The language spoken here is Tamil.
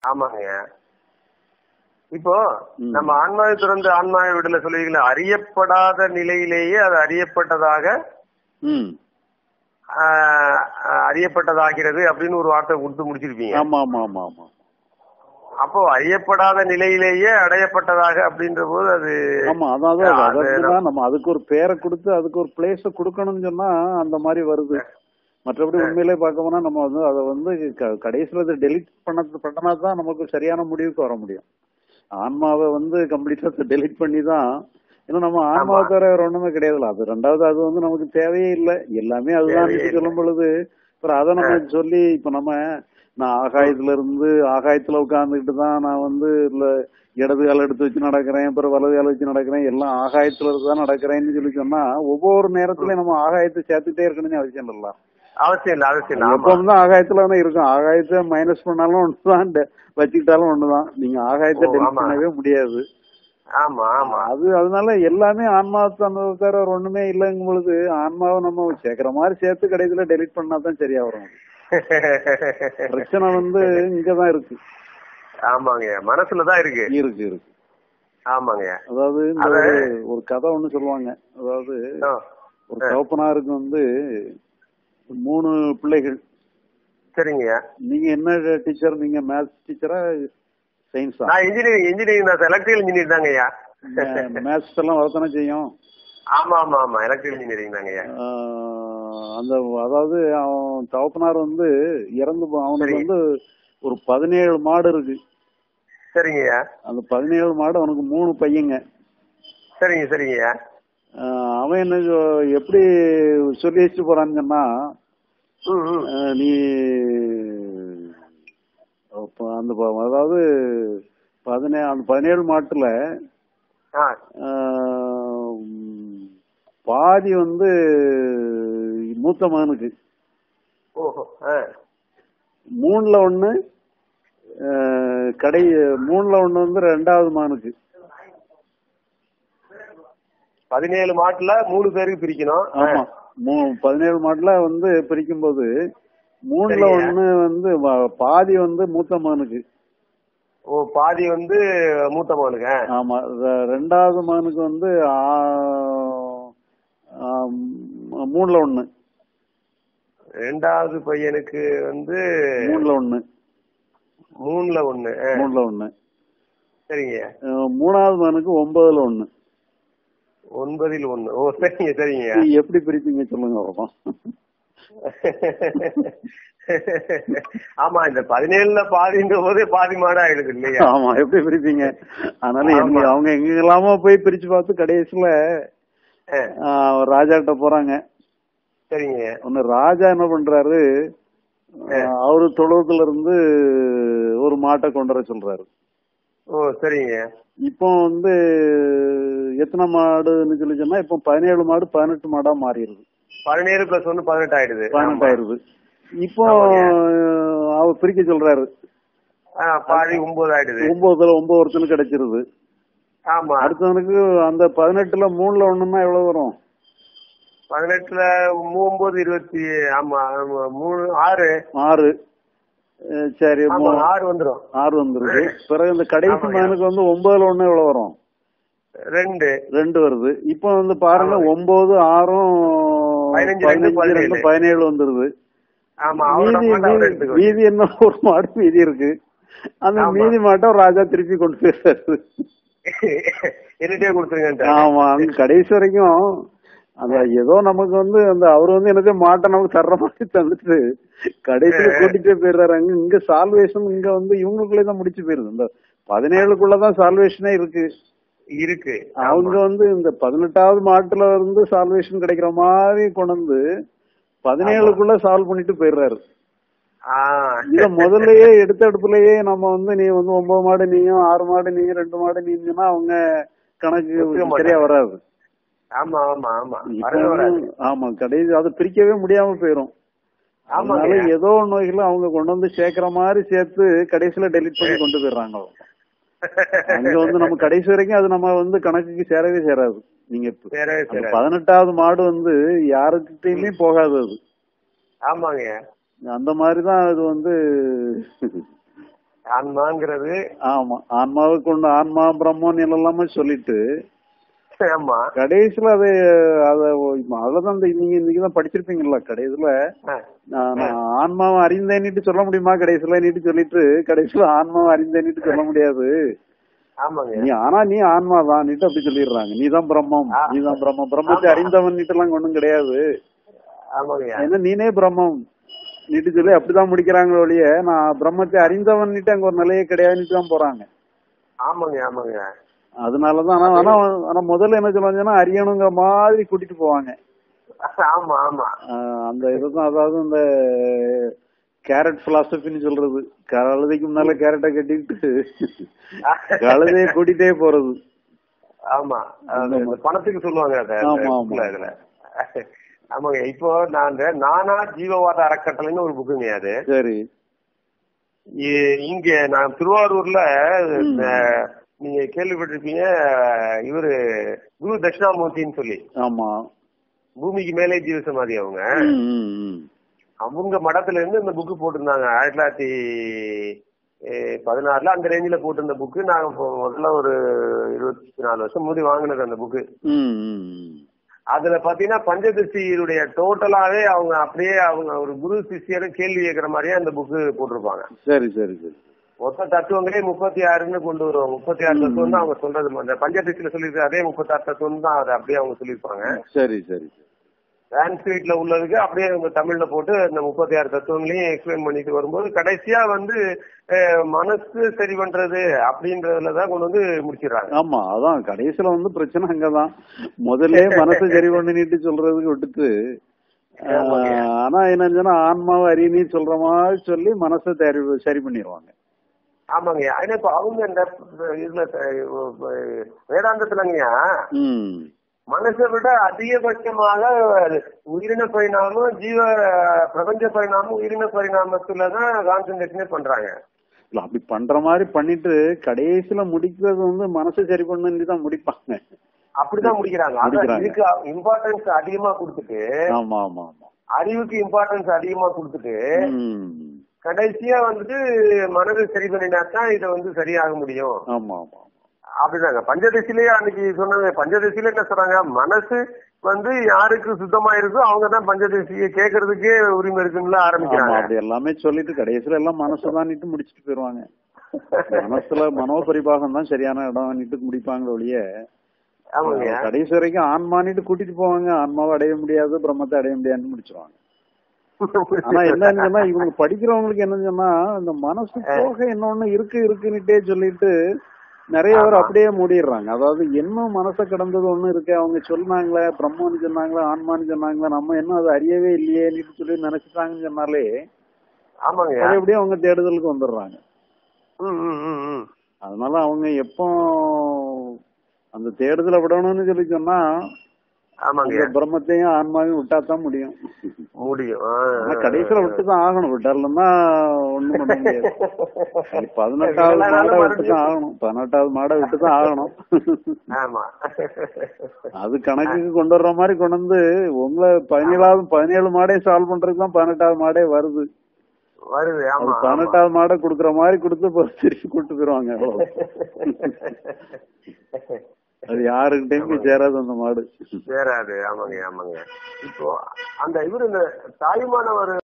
ஆமாங்க இப்போ ம். நம்ம ஆன்மாவை துறந்து ஆன்மாவை விடல சொல்லுவீங்களா அறியப்படாத நிலையிலேயே அது அறியப்பட்டதாக ம் ஆஹ், அறியப்பட்டதாகிறது அப்படின்னு ஒரு வார்த்தை கொடுத்து முடிச்சிருப்பீங்க ஆமா ஆமா ஆமா ஆமா அப்போ அறியப்படாத நிலையிலேயே அடையப்பட்டதாக அப்படின்ற போது அது ஆமா அதாவது அது அதற்குதான் நம்ம அதுக்கு ஒரு பேரை கொடுத்து அதுக்கு ஒரு பிளேஸ கொடுக்கணும்னு சொன்னா அந்த மாதிரி வருது மற்றபடி உண்மையிலே பார்க்க போனா நம்ம வந்து அதை வந்து க- கடைசியில அதை டெலிட் பண்ண பண்ணனா தான் நமக்கு சரியான முடிவுக்கு வர முடியும் ஆன்மாவை வந்து கம்ப்ளீட்டா டெலிட் பண்ணி தான் ஏன்னா நம்ம ஆன்மாவை ஆமா. தவிர வேற ஒண்ணுமே கிடையாதுல்ல அது ரெண்டாவது அது வந்து நமக்கு தேவையே இல்லை எல்லாமே அதுதான் தேவையே இல்லை. சொல்லும் பொழுது அப்புறம் அதை நம்ம சொல்லி இப்ப நம்ம நான் ஆகாயத்துல இருந்து ஆகாயத்துல உட்கார்ந்துக்கிட்டு தான் நான் வந்து இல்ல இடது கால எடுத்து வச்சு நடக்கிறேன் அப்புறம் வலது கால வச்சு நடக்கிறேன் எல்லாம் ஆகாயத்துல இருந்து தான் நடக்கிறேன்னு சொல்லி சொன்னா ஒவ்வொரு நேரத்துலயும் நம்ம ஆகாயத்தை சேர்த்துட்டே இருக்கணும்னு அவசியம் இல்ல அவசியம் இல்லை அவசியம் இல்லை ஆமா எப்பவும் தான் ஆகாயத்துல தானே இருக்கும் ஆகாயத்தை மைனஸ் பண்ணாலும் ஒண்ணுதான் டெ- வச்சுக்கிட்டாலும் ஒண்ணுதான் நீங்க ஆகாயத்தை ஓ, டெலிட் ஆமா. பண்ணவே முடியாது ஆமா ஆமா அது அதனால எல்லாமே ஆன்மாவை தந்தது தவிர வேற ஒண்ணுமே இல்லைங்கும் பொழுது ஆன்மாவை நம்ம சேர்க்கிற மாதிரி சேர்த்து கடைசியில டெலிட் பண்ணா தான் சரியா வரும் பிரச்சனை வந்து இங்கதான் இருக்கு ஆமாங்க மனசுலதான் இருக்கு இருக்கு இருக்கு ஆமாங்க அதாவது இந்த அத- ஒரு- ஒரு கதை ஒண்ணு சொல்லுவாங்க அதாவது ஆ. ஒரு தகப்பனாருக்கு வந்து மூணு பிள்ளைகள் சரிங்க நீங்க என்ன டீச்சர் நீங்க மேத்ஸ் டீச்சரா சயின்ஸா நான் இன்ஜினியரிங் இன்ஜினியரிங் தான் எலக்ட்ரிக்கல் இன்ஜினியர் தாங்க ஐயா மேத்ஸ் எல்லாம் வரத்தானே செய்யும் ஆமா ஆமா ஆமா எலக்ட்ரிக்கல் இன்ஜினியரிங் தாங்க ஐயா ஆஹ் அந்த அதாவது அவன் தகப்பனார் வந்து இறந்து போ- அவனுக்கு சரி. வந்து ஒரு பதினேழு மாடு இருக்கு சரிங்க ஐயா அந்த பதினேழு மாடு அவனுக்கு மூணு பையங்க சரிங்க சரிங்க ஐயா ஆஹ் அவன் என்ன சொ- எப்படி சொல்லி வச்சுட்டு போறான்னு சொன்னா ம், ம். ஆஹ் நீ அப்ப அந்த ப- அதாவது பதினே அந்த பதினேழு மாட்டுல ஆ ஆஹ் உம், பாதி வந்து மூத்த மகனுக்கு ஓஹோ ஆ மூணுல ஒண்ணு ஆஹ், கடை மூணுல ஒண்ணு வந்து ரெண்டாவது மகனுக்கு பதினேழு மாட்டுல மூணு பேருக்கு பிரிக்கணும் ஆ. ஆமா மூ- பதினேழு மாட்டுல வந்து பிரிக்கும் போது மூணுல சரிங்க. ஒண்ணு வந்து வ- பாதி வந்து மூத்த மகனுக்கு ஓ பாதி வந்து மூத்த மகனுக்கு ஆ. ஆமா ரெ- ரெண்டாவது மகனுக்கு வந்து ஆ- ஆம், மூணுல ஒண்ணு ரெண்டாவது பையனுக்கு வந்து மூணுல ஒண்ணு மூணுல ஒண்ணு ஆ. மூணுல ஒண்ணு சரிங்க அஹ், மூணாவது மகனுக்கு ஒன்பதுல ஒண்ணு ஒன்பதில் ஒண்ணு ஓ சரிங்க சரிங்க இது எப்படி பிரிப்பீங்க சொல்லுங்க பாப்போம் ஆமா இந்த பதினேழுல பாதின்ற போதே பாதி மாடு ஆயிடுது இல்லையா ஆமா எப்படி பிரிப்பீங்க அதனால ஆமா. எங்க- அவங்க எங்க எல்லாமோ போய் பிரிச்சு பார்த்து கடைசியில ஆ, ஆஹ், ராஜாட்ட போறாங்க சரிங்க ஒன்னு ராஜா என்ன பண்றாரு ஆஹ், அவரு தொழுவத்துல இருந்து ஒரு மாட்டை கொண்டு வர சொல்றாரு ஓ சரிங்க இப்போ வந்து எத்தனை மாடுன்னு சொல்லி சொன்னா இப்போ பதினேழு மாடு பதினெட்டு மாடா மாறிடுது பதினேழு பிளஸ் ஒன்னு பதினெட்டு ஆயிடுது பதினெட்டு ஆயிருது இப்போ ஆமாங்க. ஆஹ், அவர் பிரிக்க சொல்றாரு ஆ, பாதி ஒன்பது ஆயிடுது ஒன்பதுல ஒன்பது ஒருத்தனுக்கு கிடைச்சிருது ஆமா அடுத்தவனுக்கு அந்த பதினெட்டுல மூணுல ஒண்ணுன்னா எவ்வளவு வரும் பதினெட்டுல ஒன்பது இருபத்தி ஆமா ஆமா, மூணு ஆறு ஆறு அஹ் சரி ஆமா மூ- ஆறு வந்துரும் ஆறு வந்துருது பிறகு இந்த கடைசி ஆமாங்க. மகனுக்கு வந்து ஒன்பதுல ஒண்ணு எவ்வளவு வரும் ரெண்டு ரெண்டு வருது இப்போ வந்து பாருங்க ஒன்பது ஆறும் பதினஞ்சு, ரெண்டு, பதினஞ்சு ரெண்டு பதினேழு. பதினேழு வந்துருது ஆமா அவரோட மீதி மாட்டை அவர் மீதி- எடுத்துக்கணும் மீதி என்ன ஒரு மாடு மீதி இருக்கு அந்த ஆமா. மீதி மாட்டம் ராஜா திருப்பி கொண்டு போயிடுறாரு என்னட்டே கொடுத்துருங்க ஆமா அங்க கடைசி வரைக்கும் அந்த ஏதோ நமக்கு வந்து அந்த அவர் வந்து எனக்கு மாட்டை நமக்கு தர்ற மாதிரி தந்துட்டு கடைசியில கூட்டிட்டே போயிடுறாரு அங்க இங்க சால்வேஷன் இங்க வந்து இவங்களுக்குள்ளே தான் முடிச்சு போயிருது இந்த பதினேழுக்குள்ளதான் சால்வேஷனே இருக்கு இருக்கு அவங்க வந்து இந்த பதினெட்டாவது மாட்டுல இருந்து சால்வேஷன் கிடைக்கிற மாதிரி கொண்டு வந்து பதினேழுக்குள்ள சால்வ் பண்ணிட்டு போயிடுறாரு ஆ. இத முதல்லயே எடுத்த எடுப்புலயே நம்ம வந்து நீ வந்து ஒன்பது மாடு நீயும் ஆறு மாடு நீங்க ரெண்டு மாடு நீங்கன்னா அவங்க கணக்கு ஒத்துக்க மாட்டாங்க. சரியா வராது ஆமா ஆமா ஆமா இப்ப வரவே வராது வந்து- ஆமா கடைசி அதை பிரிக்கவே முடியாம போயிரும் ஆமாங்க. அதனால ஏதோ நோய்களை அவங்க கொண்டு வந்து சேர்க்கிற மாதிரி சேர்த்து கடைசியில டெலிட் பண்ணி கொண்டு போயிடுறாங்க அங்க வந்து நம்ம கடைசி வரைக்கும் அது நம்ம வந்து கணக்குக்கு சேரவே சேராது நீங்க இப்ப சேரவே அந்த சேராது. பதினெட்டாவது மாடு வந்து யாருக்கிட்டயுமே போகாது அது ஆமாங்க அந்த மாதிரிதான் அது வந்து ஆன்மாங்கிறது ஆமா ஆன்மாவுக்கு ஒண்ணு ஆன்மா பிரம்மன் எல்லாமே சொல்லிட்டு ஆமா கடைசியில அது அத அவ்வளவுதான் இந்த நீங்க இன்னைக்கு தான் படிச்சிருப்பீங்கல்ல கடைசியில ஆ. நான் நான் ஆன்மாவை அறிந்தேன்னுட்டு சொல்ல முடியுமா கடைசியில நீட்டு சொல்லிட்டு கடைசியில ஆன்மாவை அறிந்தேன்னுட்டு சொல்ல முடியாது ஆமாங்க நீ ஆனா நீ ஆன்மா தான் நீட்டு அப்படி சொல்லிடுறாங்க நீ தான் பிரம்மம் ஆ. நீ தான் பிரம்மம் பிரம்மத்தை ஆமா. அறிந்தவன் எல்லாம் ஒண்ணும் கிடையாது ஆமாங்க ஏன்னா நீனே பிரம்மம் நீட்டு சொல்லி அப்படிதான் முடிக்கிறாங்க ஒழிய நான் பிரம்மத்தை அறிந்தவன் அங்க ஒரு நிலையே கிடையாதுன்னு தான் போறாங்க ஆமாங்க ஆமாங்க அதனாலதான் ஆனா ஆனா ஆனா முதல்ல என்ன சொல்லுவாங்கன்னா அறியணுங்கிற மாதிரி கூட்டிட்டு போவாங்க ஆமா ஆமா ஆஹ் அந்த இதுதான் அதாவது இந்த கேரட் பிலாசபின்னு சொல்றது கழுதைக்கு முன்னால கேரட்டை கட்டிக்கிட்டு கழுதையை கூட்டிட்டே போறது ஆமா அது இந்த பணத்துக்கு சொல்லுவாங்க அத அந்த ஆமா, ஆமா. bookல இதுல ஆமாங்க இப்போ நான் அந்த நானா ஜீவவாத அறக்கட்டளைன்னு ஒரு புக்குங்க அது சரி இ- இங்க நான் திருவாரூர்ல இந்த நீங்க கேள்விப்பட்டிருப்பீங்க இவரு குரு தட்சிணாமூர்த்தின்னு சொல்லி ஆமா பூமிக்கு மேலே ஜீவசமாதி அவங்க ம், ம், ம். அவங்க மடத்துல இருந்து இந்த புக்கு போட்டிருந்தாங்க ஆயிரத்தி தொள்ளாயிரத்தி அஹ், பதினாறுல அந்த ரேஞ்சில போட்டிருந்த புக்கு நாங்க இப்போ முதல்ல ஒரு இருபத்தி நாலு வருஷம் முன்னாடி வாங்கினது அந்த புக்கு ம், ம், ம். அதுல பாத்தீங்கன்னா பஞ்சதசியுடைய டோட்டலாவே அவங்க அப்படியே அவங்க ஒரு குரு சிஷியரும் கேள்வி கேட்கிற மாதிரியே அந்த புக்கு போட்டிருப்பாங்க சரி சரி சரி மொத்த தத்துவங்களே முப்பத்தி ஆறுன்னு கொண்டு வருவாங்க முப்பத்தி ஆறு தத்துவம் தான் அவங்க சொல்றது அந்த பஞ்சதசியில சொல்லியிருக்க அதே முப்பத்தாறு தத்துவம் தான் அதை அப்படியே அவங்க சொல்லியிருப்பாங்க சரி சரி சரி சான்ஸ்கிரிட்ல உள்ளதுக்கு அப்படியே அவங்க தமிழ்ல போட்டு அந்த முப்பத்தி ஆறு தத்துவங்களையும் எக்ஸ்பிளைன் பண்ணிட்டு வரும்போது கடைசியா வந்து அஹ், மனசு சரி பண்றது அப்படின்றதுலதான் கொண்டு வந்து முடிச்சிடுறாங்க ஆமா அதான் கடைசியில வந்து பிரச்சனை அங்கதான் முதல்ல மனசை சரி பண்ணிட்டு சொல்றதுக்கு விட்டுட்டு ஆமாங்க. ஆஹ், ஆனா என்னன்னா ஆன்மாவை அறியணி சொல்ற மாதிரி சொல்லி மனசை சரி சரி பண்ணிடுவாங்க ஆமாங்க ஏன்னா இப்ப அவங்க இந்த இதுல அஹ், வேதாந்தத்துலங்கய்யா ம் மனசை விட அதிகபட்சமாக உயிரின பரிணாமம் ஜீவ பிரபஞ்ச பரிணாமம் உயிரின பரிணாமத்துலதான் கான்சென்ட்ரேஷனே பண்றாங்க இல்ல அப்படி பண்ற மாதிரி பண்ணிட்டு கடைசியில முடிக்கிறது வந்து மனசை சரி பண்ணி தான் முடிப்பாங்க அப்படிதான் முடிக்கிறாங்க அதான் முடிக்கிறாங்க. இதுக்கு இம்பார்ட்டன்ஸ் அதிகமா கொடுத்துட்டு ஆமா ஆமா ஆமா அறிவுக்கு இம்பார்ட்டன்ஸ் அதிகமா கொடுத்துட்டு ம். கடைசியா வந்துட்டு மனதை சரி பண்ணினாதான் இதை வந்து சரியாக முடியும் ஆமா ஆமா அப்படிதாங்க பஞ்சதசிலேயே அன்னைக்கு சொன்னாங்க பஞ்சதசியில என்ன சொல்றாங்க மனசு வந்து யாருக்கு சுத்தமா இருக்கோ அவங்க தான் பஞ்சதசியை கேட்கறதுக்கே உரிமை இருக்குன்னு ஆமா ஆரம்பிக்கிறாங்க அப்படி எல்லாமே சொல்லிட்டு கடைசியில எல்லாம் மனசுதான்ட்டு முடிச்சிட்டு போயிருவாங்க மனசுல மனோபரிபாகம் தான் சரியான இடம் முடிப்பாங்க ஒழிய ஆமாங்க கடைசி வரைக்கும் ஆன்மானிட்டு கூட்டிட்டு போவாங்க ஆன்மாவை அடைய முடியாது பிரம்மத்தை அடைய முடியாதுன்னு முடிச்சிருவாங்க ஆனா என்னன்னு சொன்னா இவங்க படிக்கிறவங்களுக்கு என்னன்னு சொன்னா இந்த மனசு போக இன்னொன்னு இருக்கு இருக்குன்னுட்டே சொல்லிட்டு நிறைய பேர் ஆமா. அப்படியே மூடிடுறாங்க அதாவது என்ன மனசை கடந்தது ஒண்ணு இருக்கு அவங்க சொன்னாங்களே பிரம்மன்னு சொன்னாங்களா ஆன்மான்னு சொன்னாங்களா நம்ம என்ன அது அறியவே இல்லையேன்னு சொல்லி நினைச்சிட்டாங்கன்னு சொன்னாலே ஆமாங்க அது எப்படியும் அவங்க தேடுதலுக்கு வந்துடுறாங்க ம், ம், ம், ம். அதனால அவங்க எப்போ அந்த தேடுதலை விடணும்னு சொல்லி சொன்னா ஆமாங்க அந்த பிரம்மத்தையும் ஆன்மாவையும் விட்டா தான் முடியும் முடியும் ஆ, ஆனா ஆ, கடைசியில ஆ. விட்டுதான் ஆகணும் விட்டாருன்னா ஒண்ணும் பண்ண முடியாது அது பதினெட்டாவது எல்லா மாடை நாளும் விட்டுதான் ஆகணும் பதினெட்டாவது மாடை விட்டுதான் ஆகணும் ஆமா அது கணக்குக்கு கொண்டு வர்ற மாதிரி கொண்டு வந்து உங்களை பதினேழாவது பதினேழு மாடே சால்வ் பண்றதுக்கு தான் பதினெட்டாவது மாடே வருது வருது அது ஆமா ஆமா. பதினெட்டாவது மாடை குடுக்கற மாதிரி கொடுத்து இப்ப திருப்பி கூட்டு போயிருவாங்க அவ்வளவு. அது யாருக்கிட்டையும் போய் சேராது அந்த மாடு சேராது ஆமாங்க ஆமாங்க இப்போ அந்த இவரு இந்த தாயுமானவர்